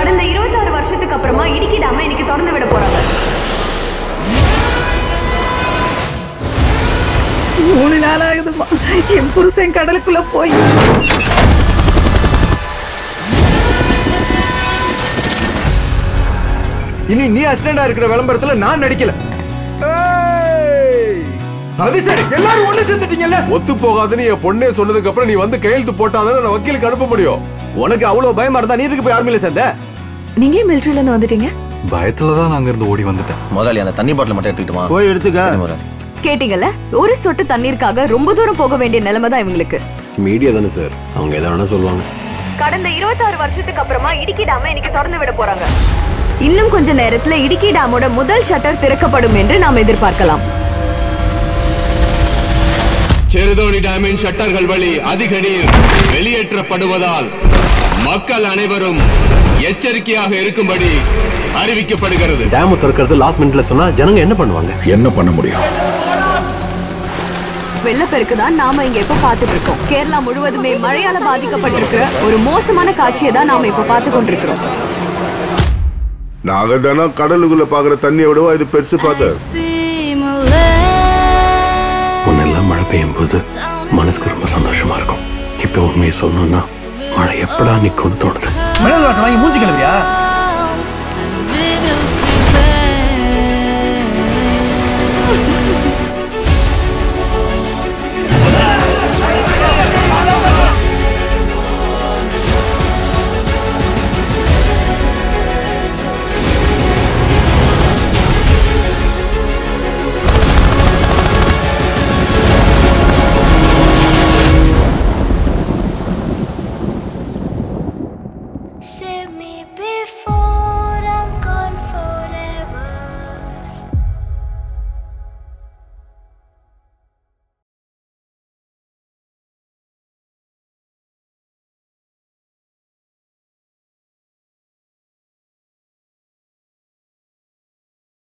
கடந்த இருபத்தாறு வருஷத்துக்கு அப்புறமா இடுக்கி டேமை இன்னைக்கு திறந்து விட போறாங்க மூணு நாள் ஆகுதுமா என் புருஷன் கடலுக்குள்ள போய் இனி நீ அசிஸ்டண்டா இருக்கிற விளம்பரத்துல நான் நடிக்கல ஏய்! அது சரி எல்லாரும் ஒண்ணு சேர்ந்துட்டீங்கல்ல ஒத்து போகாதுன்னு என் பொண்ணே சொன்னதுக்கு அப்புறம் நீ வந்து கையெழுத்து போட்டாதானே நான் வக்கீலுக்கு அனுப்ப முடியும் உனக்கு அவ்வளவு பயமா இருந்தா நீ இதுக்கு போய் ஆர்மியில சேர்ந்த நீங்க ஏன் மிலிட்டரியில இருந்து வந்துட்டீங்க பயத்துல தான் நாங்க இருந்து ஓடி வந்துட்டேன் முதலாளி அந்த தண்ணி பாட்டில் மட்டும் எடுத்துக்கிட்டுமா போய் எடுத்துக்க சரி, முதலாளி கேட்டீங்கல்ல ஒரு சொட்டு தண்ணீருக்காக ரொம்ப தூரம் போக வேண்டிய நிலைமை தான் இவங்களுக்கு மீடியா தானே சார் அவங்க எதை வேணா சொல்லுவாங்க கடந்த இருபத்தாறு வருஷத்துக்கு அப்புறமா இடுக்கி டேமை இன்னைக்கு திறந்து விட போறாங்க இன்னும் கொஞ்ச நேரத்துல இடுக்கி டேமோட முதல் ஷட்டர் திறக்கப்படும் என்று நாம் எதிர்பார்க்கலாம் செருதோணி டேமின் ஷட்டர்கள் வழி அதிக நீர் வெளியேற்றப்படுவதால் மக்கள் அனைவரும் எச்சரிக்கையாக இருக்கும்படி அறிவிக்கப்படுகிறது டேம் திறக்கிறது லாஸ்ட் மினிட்ல சொன்னா ஜனங்க என்ன பண்ணுவாங்க என்ன பண்ண முடியும் வெள்ளப்பெருக்கு தான் நாம இங்க இப்ப பாத்துட்டு இருக்கோம் கேரளா முழுவதுமே மழையால பாதிக்கப்பட்டிருக்கிற ஒரு மோசமான காட்சியை தான் நாம இப்ப பார்த்து கொண்டிருக்கிறோம் நாங்க தானே கடலுக்குள்ள பாக்குற தண்ணியை விடவா இது பெருசு பார்க்க முன்னெல்லாம் மழை பெய்யும் போது மனசுக்கு ரொம்ப சந்தோஷமா இருக்கும் இப்ப உண்மையை சொல்லணும்னா மழை எப்படா நிக்கும்னு தோணுது மினரல் வாட்டர் வாங்கி மூஞ்சி கழுவியா